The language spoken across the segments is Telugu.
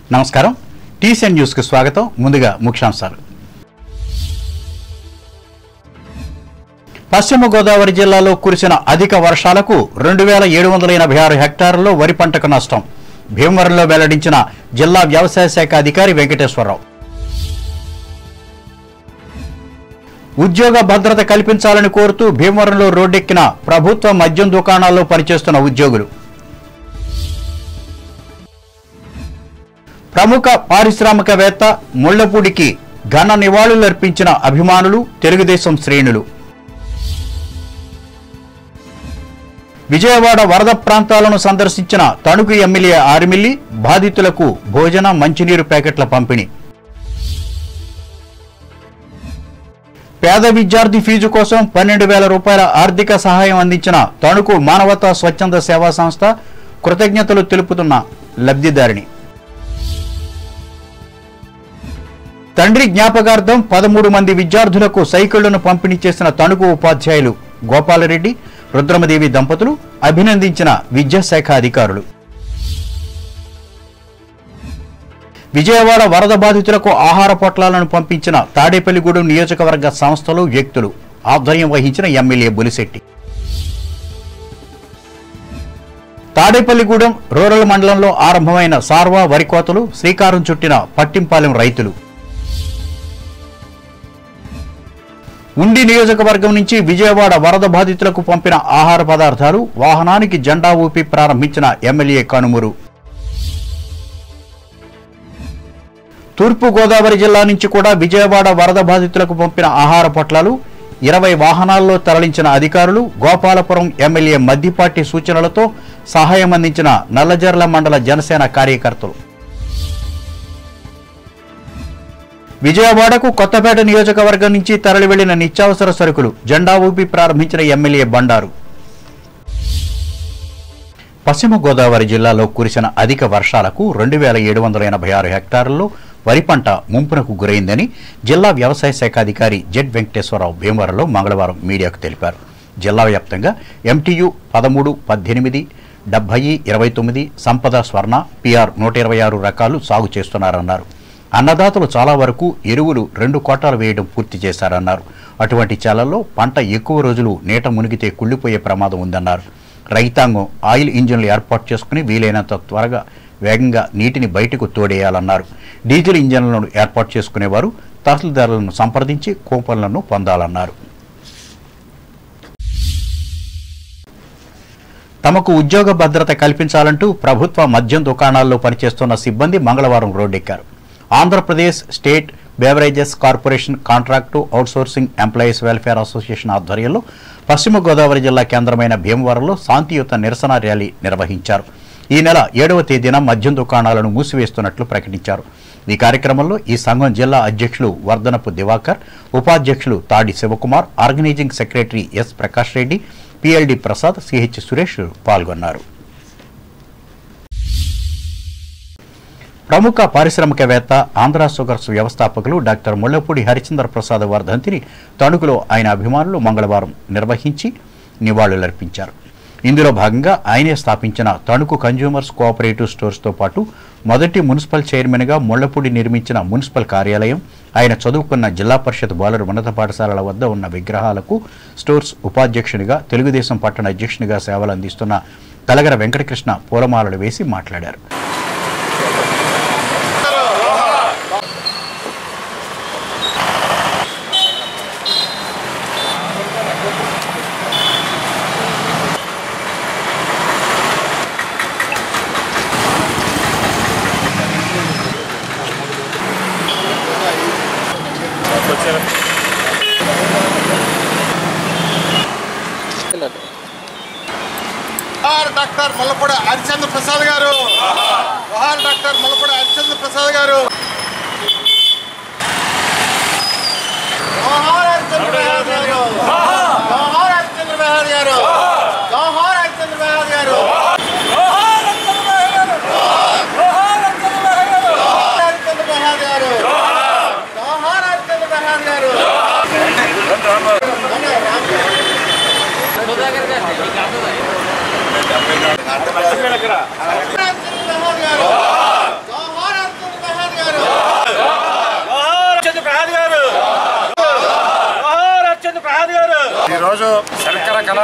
నమస్కారం టీసీఎన్ న్యూస్కి స్వాగతం ముందుగా ముఖ్యాంశాలు పశ్చిమ గోదావరి జిల్లాలో కురిసిన అధిక వర్షాలకు రెండు వేల ఏడు వందల ఎనభై ఆరు హెక్టార్లలో వరి పంటకు నష్టం భీమవరంలో వెల్లడించిన జిల్లా వ్యవసాయ శాఖ అధికారి వెంకటేశ్వరరావు ఉద్యోగ భద్రత కల్పించాలని కోరుతూ భీమవరంలో రోడ్డెక్కిన ప్రభుత్వ మద్యం దుకాణాల్లో పనిచేస్తున్న ఉద్యోగులు ప్రముఖ పారిశ్రామికవేత్త ముళ్లపూడికి ఘన నివాళులర్పించిన అభిమానులు తెలుగుదేశం శ్రేణులు విజయవాడ వరద ప్రాంతాలను సందర్శించిన తణుకు ఎమ్మెల్యే ఆరిమిల్లి బాధితులకు భోజన మంచినీరు ప్యాకెట్ల పంపిణీ పేద విద్యార్థి ఫీజు కోసం పన్నెండు వేల రూపాయల ఆర్థిక సహాయం అందించిన తణుకు మానవతా స్వచ్ఛంద సేవా సంస్థ కృతజ్ఞతలు తెలుపుతున్న లబ్ధిదారిని తండ్రి జ్ఞాపకార్థం పదమూడు మంది విద్యార్థులకు సైకిళ్లను పంపిణీ చేసిన తణుకు ఉపాధ్యాయులు గోపాలరెడ్డి రుద్రమదేవి దంపతులు అభినందించిన విద్యాశాఖ అధికారులు విజయవాడ వరద బాధితులకు ఆహార పొట్లాలను పంపించిన తాడేపల్లిగూడెం నియోజకవర్గ సంస్థలు వ్యక్తులు ఆధ్వర్యం వహించిన ఎమ్మెల్యే బులిశెట్టి తాడేపల్లిగూడెం రూరల్ మండలంలో ఆరంభమైన సార్వా వరి కోతలు శ్రీకారం చుట్టిన పట్టింపాలెం రైతులు ఉండి నియోజకవర్గం నుంచి విజయవాడ వరద బాధితులకు పంపిన ఆహార పదార్థాలు వాహనానికి జెండా ఊపి ప్రారంభించిన ఎమ్మెల్యే కనుమూరు తూర్పు గోదావరి జిల్లా నుంచి కూడా విజయవాడ వరద బాధితులకు పంపిన ఆహార పొట్లాలు ఇరవై వాహనాల్లో తరలించిన అధికారులు గోపాలపురం ఎమ్మెల్యే మద్దిపాటి సూచనలతో సహాయం అందించిన నల్లజర్ల మండల జనసేన కార్యకర్తలు విజయవాడకు కొత్తపేట నియోజకవర్గం నుంచి తరలి వెళ్లిన నిత్యావసర సరుకులు జెండా ఊపి ప్రారంభించిన ఎమ్మెల్యే బండారు పశ్చిమ గోదావరి జిల్లాలో కురిసిన అధిక వర్షాలకు రెండు వేల ఏడు వందల ఎనభై ఆరు హెక్టార్లలో వరి పంట ముంపునకు గురైందని జిల్లా వ్యవసాయ శాఖ అధికారి జెడ్ వెంకటేశ్వరరావు భీమవరంలో మంగళవారం మీడియాకు తెలిపారు జిల్లా వ్యాప్తంగా ఎంటీయు పదమూడు పద్దెనిమిది డెబ్బై ఇరవై తొమ్మిది సంపద స్వర్ణ పిఆర్ నూట ఇరవై ఆరు రకాలు సాగు చేస్తున్నారన్నారు అన్నదాతలు చాలా వరకు ఎరువులు రెండు కోటాలు వేయడం పూర్తి చేశారన్నారు అటువంటి చాలల్లో పంట ఎక్కువ రోజులు నీట మునిగితే కుళ్ళిపోయే ప్రమాదం ఉందన్నారు రైతాంగం ఆయిల్ ఇంజిన్లు ఏర్పాటు చేసుకుని వీలైనంత త్వరగా వేగంగా నీటిని బయటకు తోడేయాలన్నారు డీజిల్ ఇంజన్లను ఏర్పాటు చేసుకునేవారు తహసీల్దారులను సంప్రదించి కూపన్లను పొందాలన్నారు తమకు ఉద్యోగ భద్రత కల్పించాలంటూ ప్రభుత్వ మద్యం దుకాణాల్లో పనిచేస్తున్న సిబ్బంది మంగళవారం రోడ్డెక్కారు Andhra Pradesh state beverages corporation contract outsourcing employees welfare association ఆధ్వర్యంలో పశ్చిమ గోదావరి జిల్లా కేంద్రమైన భీమవరంలో శాంతియుత నిరసన ర్యాలీ నిర్వహించారు ఈ నెల ఏడవ తేదీన మద్యం దుకాణాలను మూసివేస్తున్నట్లు ప్రకటించారు ఈ కార్యక్రమంలో ఈ సంఘం జిల్లా అధ్యక్షులు వర్ధనపు దివాకర్ ఉపాధ్యక్షులు Tadi Shivakumar organizing secretary S Prakash Reddy PLD Prasad CH Suresh పాల్గొన్నారు ప్రముఖ పారిశ్రామికవేత్త ఆంధ్ర షుగర్స్ వ్యవస్థాపకులు డాక్టర్ ముళ్లపూడి హరిచంద్ర ప్రసాద్ వర్ధంతిని తణుకులో ఆయన అభిమానులు మంగళవారం నిర్వహించి నివాళులర్పించారు ఇందులో భాగంగా ఆయనే స్థాపించిన తణుకు కన్జ్యూమర్స్ కోఆపరేటివ్ స్టోర్స్తో పాటు మొదటి మున్సిపల్ చైర్మన్గా ముళ్లపూడి నిర్మించిన మున్సిపల్ కార్యాలయం ఆయన చదువుకున్న జిల్లా పరిషత్ బాలుర ఉన్నత పాఠశాలల వద్ద ఉన్న విగ్రహాలకు స్టోర్స్ ఉపాధ్యక్షునిగా తెలుగుదేశం పట్టణ అధ్యక్షునిగా సేవలు అందిస్తున్న కలగర వెంకటకృష్ణ పూలమాలలు వేసి మాట్లాడారు జోహార్ డాక్టర్ ముల్లపూడి హరిచంద్ర ప్రసాద్ గారు జోహార్ డాక్టర్ ముల్లపూడి హరిచంద్ర ప్రసాద్ గారు జోహార్ హరిచంద్ర ప్రసాద్ గారు జోహార్ హరిచంద్ర ప్రసాద్ గారు జోహార్ హరిచంద్ర ప్రసాద్ గారు జోహార్ హరిచంద్ర ప్రసాద్ గారు జోహార్ హరిచంద్ర ప్రసాద్ గారు హరిచంద్ర ప్రసాద్ గారు జోహార్ హరిచంద్ర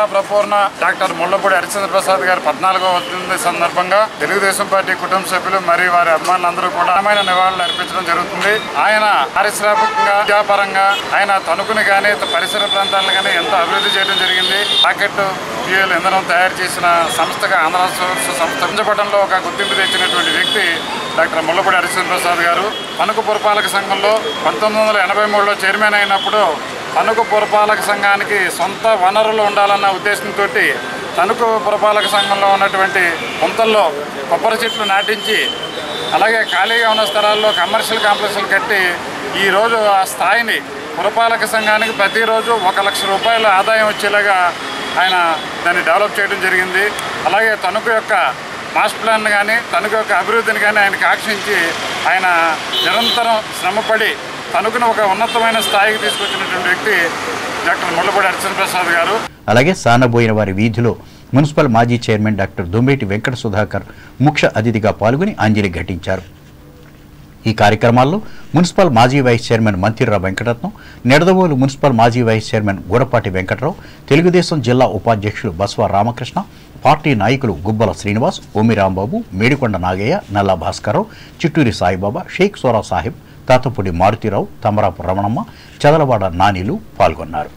ప్రపూర్ణ డాక్టర్ ముళ్లపూడి హరిచంద్ర ప్రసాద్ గారి పద్నాలుగో వర్ధంతి సందర్భంగా తెలుగుదేశం పార్టీ కుటుంబ సభ్యులు మరియు వారి అభిమానులందరూ కూడా ఘనమైన నివాళులు అర్పించడం జరుగుతుంది ఆయన పారిశ్రామికంగా విద్యాపరంగా ఆయన తణుకుని కానీ పరిసర ప్రాంతాలను కానీ ఎంతో అభివృద్ధి చేయడం జరిగింది రాకెట్ ఫ్యూయల్ ఇంధనం తయారు చేసిన సంస్థగా ఆంధ్ర సోర్స్ సంస్థ ఉంచబడంలో ఒక గుర్తింపు తెచ్చినటువంటి వ్యక్తి డాక్టర్ ముల్లపూడి హరిచంద్ర ప్రసాద్ గారు తణుకు పురపాలక సంఘంలో పంతొమ్మిది వందల ఎనభై మూడులో చైర్మన్ అయినప్పుడు తణుకు పురపాలక సంఘానికి సొంత వనరులు ఉండాలన్న ఉద్దేశంతో తణుకు పురపాలక సంఘంలో ఉన్నటువంటి కొంతల్లో కొబ్బరి చెట్లు నాటించి అలాగే ఖాళీగా ఉన్న స్థలాల్లో కమర్షియల్ కాంప్లెక్స్లు కట్టి ఈరోజు ఆ స్థాయిని పురపాలక సంఘానికి ప్రతిరోజు ఒక లక్ష రూపాయల ఆదాయం వచ్చేలాగా ఆయన దాన్ని డెవలప్ చేయడం జరిగింది అలాగే తణుకు యొక్క మాస్టర్ ప్లాన్ కానీ తణుకు యొక్క అభివృద్ధిని కానీ ఆయనకు ఆకర్షించి ఆయన నిరంతరం శ్రమపడి తణుకును ఒక ఉన్నతమైన స్థాయికి తీసుకొచ్చినటువంటి వ్యక్తి డాక్టర్ ముళ్ళపూడి హరిచంద్ర ప్రసాద్ గారు అలాగే సానబోయిన వారి వీధిలో మున్సిపల్ మాజీ చైర్మన్ డాక్టర్ దుమ్మేటి వెంకట సుధాకర్ ముఖ్య అతిథిగా పాల్గొని అంజలి ఘటించారు ఈ కార్యక్రమాల్లో మున్సిపల్ మాజీ vice chairman Mantirra Venkataratnam Nidadavolu municipal మాజీ వైస్ చైర్మన్ గూడపాటి వెంకటరావు తెలుగుదేశం జిల్లా ఉపాధ్యక్షులు బస్వ రామకృష్ణ పార్టీ నాయకులు గుబ్బల శ్రీనివాస్ ఓమి రాంబాబు మేడికొండ నాగయ్య నల్లా భాస్కరరావు చిట్టూరి సాయిబాబా షేక్ సోరా సాహిబ్ తాతపూడి మారుతిరావు తమరాపు రమణమ్మ చదలవాడ నానీలు పాల్గొన్నారు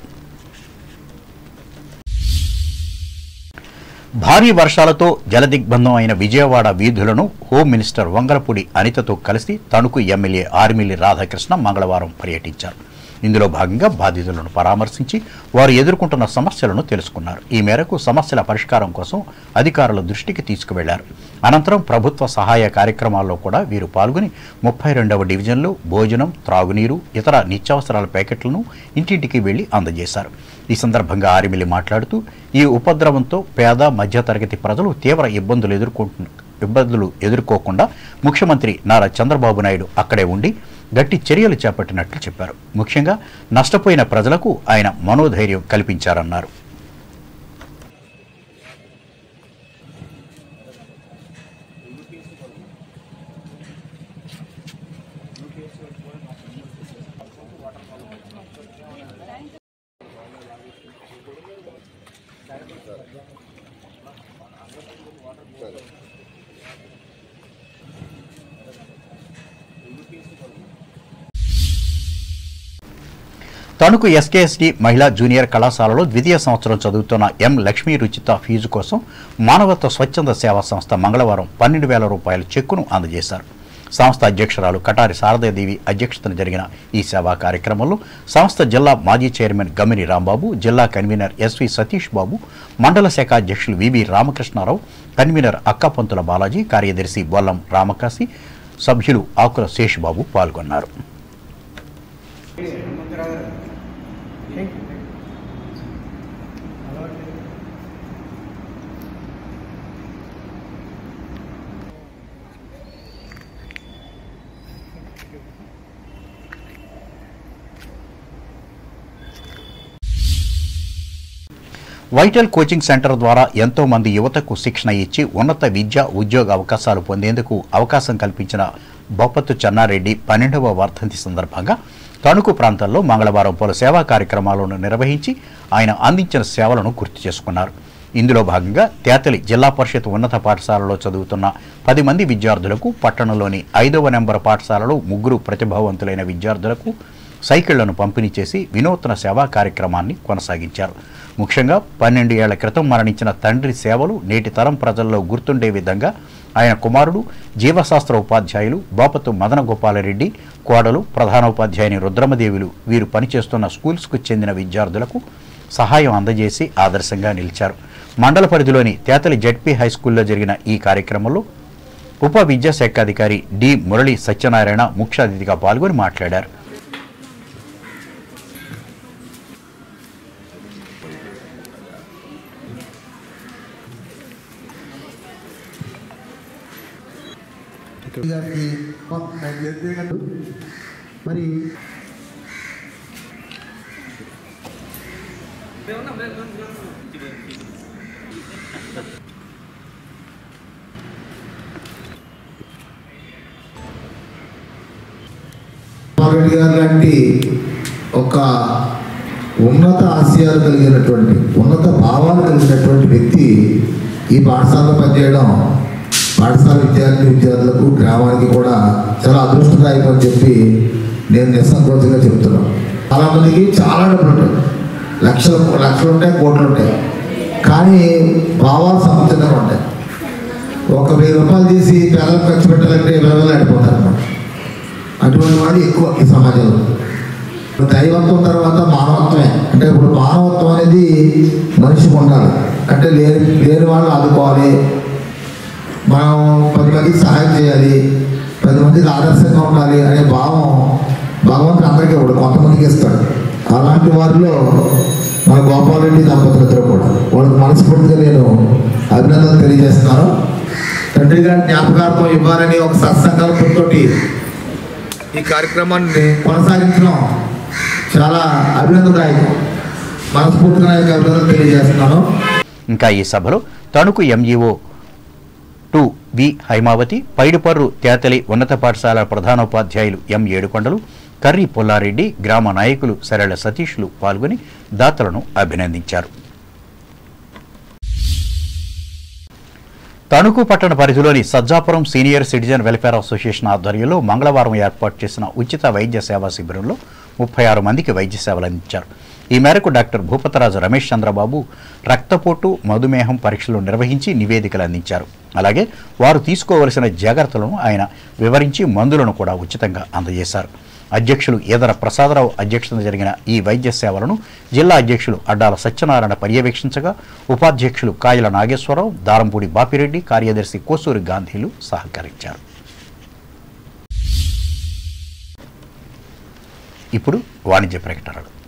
భారీ వర్షాలతో జలదిగ్బంధం అయిన విజయవాడ వీధులను హోం మినిస్టర్ వంగలపూడి అనితతో కలిసి తణుకు ఎమ్మెల్యే ఆర్మిల్లి రాధాకృష్ణ మంగళవారం పర్యటించారు ఇందులో భాగంగా బాధితులను పరామర్శించి వారు ఎదుర్కొంటున్న సమస్యలను తెలుసుకున్నారు ఈ మేరకు సమస్యల పరిష్కారం కోసం అధికారుల దృష్టికి తీసుకువెళ్లారు అనంతరం ప్రభుత్వ సహాయ కార్యక్రమాల్లో కూడా వీరు పాల్గొని ముప్పై రెండవ డివిజన్లో భోజనం త్రాగునీరు ఇతర నిత్యావసరాల ప్యాకెట్లను ఇంటింటికి వెళ్లి అందజేశారు ఈ సందర్భంగా ఆరిమిల్లి మాట్లాడుతూ ఈ ఉపద్రవంతో పేద మధ్యతరగతి ప్రజలు తీవ్ర ఇబ్బందులు ఎదుర్కొంటు ఇబ్బందులు ఎదుర్కోకుండా ముఖ్యమంత్రి నారా చంద్రబాబు నాయుడు అక్కడే ఉండి గట్టి చర్యలు చేపట్టినట్లు చెప్పారు ముఖ్యంగా నష్టపోయిన ప్రజలకు ఆయన మనోధైర్యం కల్పించారన్నారు తణుకు ఎస్కేఎస్డి మహిళా జూనియర్ కళాశాలలో ద్వితీయ సంవత్సరం చదువుతున్న ఎం లక్ష్మీ రుచిత ఫీజు కోసం మానవత్వ స్వచ్ఛంద సేవా సంస్థ మంగళవారం పన్నెండు వేల రూపాయల చెక్కును అందజేశారు సంస్థ అధ్యక్షురాలు కటారి శారదాదేవి అధ్యక్షతన జరిగిన ఈ సేవా కార్యక్రమంలో సంస్థ జిల్లా మాజీ చైర్మన్ గమిని రాంబాబు జిల్లా కన్వీనర్ ఎస్వి సతీష్ బాబు మండల శాఖ అధ్యక్షులు వివి రామకృష్ణారావు కన్వీనర్ అక్కాపంతుల బాలాజీ కార్యదర్శి బొల్లం రామకాసి సభ్యులు ఆకుల శేషుబాబు పాల్గొన్నారు వైటల్ కోచింగ్ సెంటర్ ద్వారా ఎంతో మంది యువతకు శిక్షణ ఇచ్చి ఉన్నత విద్య ఉద్యోగ అవకాశాలు పొందేందుకు అవకాశం కల్పించిన బొప్పత్తు చెన్నారెడ్డి పన్నెండవ వర్ధంతి సందర్భంగా తణుకు ప్రాంతంలో మంగళవారం పలు సేవా కార్యక్రమాలను నిర్వహించి ఆయన అందించిన సేవలను గుర్తు చేసుకున్నారు ఇందులో భాగంగా తేతలి జిల్లా పరిషత్ ఉన్నత పాఠశాలలో చదువుతున్న పది మంది విద్యార్థులకు పట్టణంలోని ఐదవ నెంబర్ పాఠశాలలో ముగ్గురు ప్రతిభావంతులైన విద్యార్థులకు సైకిళ్లను పంపిణీ చేసి వినూత్న సేవా కార్యక్రమాన్ని కొనసాగించారు ముఖ్యంగా పన్నెండు ఏళ్ల క్రితం మరణించిన తండ్రి సేవలు నేటి తరం ప్రజల్లో గుర్తుండే విధంగా ఆయన కుమారుడు జీవశాస్త్ర ఉపాధ్యాయులు బాపతు మదన గోపాలరెడ్డి కోడలు ప్రధానోపాధ్యాయుని రుద్రమదేవులు వీరు పనిచేస్తున్న స్కూల్స్కు చెందిన విద్యార్థులకు సహాయం అందజేసి ఆదర్శంగా నిలిచారు మండల పరిధిలోని తేతలి జడ్పీ హై స్కూల్లో జరిగిన ఈ కార్యక్రమంలో ఉప విద్యాశాఖాధికారి డి మురళి సత్యనారాయణ ముఖ్య అతిథిగా పాల్గొని మాట్లాడారు గారికి కొంత వ్యక్తిగత మరి రెడ్డి గారు లాంటి ఒక ఉన్నత ఆశయాలు కలిగినటువంటి ఉన్నత భావాలు కలిగినటువంటి వ్యక్తి ఈ పాఠశాలలో పనిచేయడం పాఠశాల విద్యార్థి విద్యార్థులకు గ్రామానికి కూడా చాలా అదృష్టదాయకం అని చెప్పి నేను నిస్సంకోచంగా చెప్తున్నాను చాలామందికి చాలా డబ్బులు ఉంటాయి లక్షలు లక్షలు ఉంటాయి కోట్లు ఉంటాయి కానీ భావాలు సముచితంగా ఉంటాయి ఒక వెయ్యి రూపాయలు తీసి పేదలకు ఖర్చు పెట్టాలంటే వేల ఆడిపోతారు అన్నమాట అటువంటి వాడు ఎక్కువ ఈ సమాజంలో ఇప్పుడు దైవత్వం తర్వాత మానవత్వమే అంటే ఇప్పుడు మానవత్వం అనేది మనిషికి ఉండాలి అంటే లేని లేని వాళ్ళు ఆదుకోవాలి మనం పది మందికి సహాయం చేయాలి పది మందికి ఆదర్శంగా ఉండాలి అనే భావం భగవంతుడు అందరికీ ఇవ్వడు కొంతమందికి ఇస్తాడు అలాంటి వారిలో మన గోపాలరెడ్డి దంపతులతో కూడా వాళ్ళకి మనస్ఫూర్తిగా నేను అభినందనలు తెలియజేస్తున్నాను తండ్రి గారి జ్ఞాపకార్థం ఇవ్వాలని ఒక సత్సంకల్పంతోటి ఈ కార్యక్రమాన్ని కొనసాగించడం చాలా అభినందనదాయకం మనస్ఫూర్తిగా నా యొక్క అభినందనలు తెలియజేస్తున్నాను ఇంకా ఈ సభలో తణుకు ఎంఈఓ టు వి హైమావతి పైడిపర్రు తేతలి ఉన్నత పాఠశాల ప్రధానోపాధ్యాయులు ఎం ఏడుకొండలు కర్రి పుల్లారెడ్డి గ్రామ నాయకులు సరళ సతీష్లు పాల్గొని దాతలను అభినందించారు తణుకు పట్టణ పరిధిలోని Sajjapuram senior citizen welfare association ఆధ్వర్యంలో మంగళవారం ఏర్పాటు చేసిన ఉచిత వైద్య సేవా శిబిరంలో ముప్పై ఆరు మందికి వైద్య సేవలు అందించారు ఈ మేరకు డాక్టర్ భూపతరాజు రమేష్ చంద్రబాబు రక్తపోటు మధుమేహం పరీక్షలు నిర్వహించి నివేదికలు అందించారు అలాగే వారు తీసుకోవలసిన జాగ్రత్తలను ఆయన వివరించి మందులను కూడా ఉచితంగా అందజేశారు అధ్యక్షులు ఈదర ప్రసాదరావు అధ్యక్షతన జరిగిన ఈ వైద్య సేవలను జిల్లా అధ్యక్షులు అడ్డాల సత్యనారాయణ పర్యవేక్షించగా ఉపాధ్యక్షులు కాయల నాగేశ్వరరావు దారంపూడి బాపిరెడ్డి కార్యదర్శి కోసూరి గాంధీలు సహకరించారు ఇప్పుడు వాణిజ్య ప్రకటనలు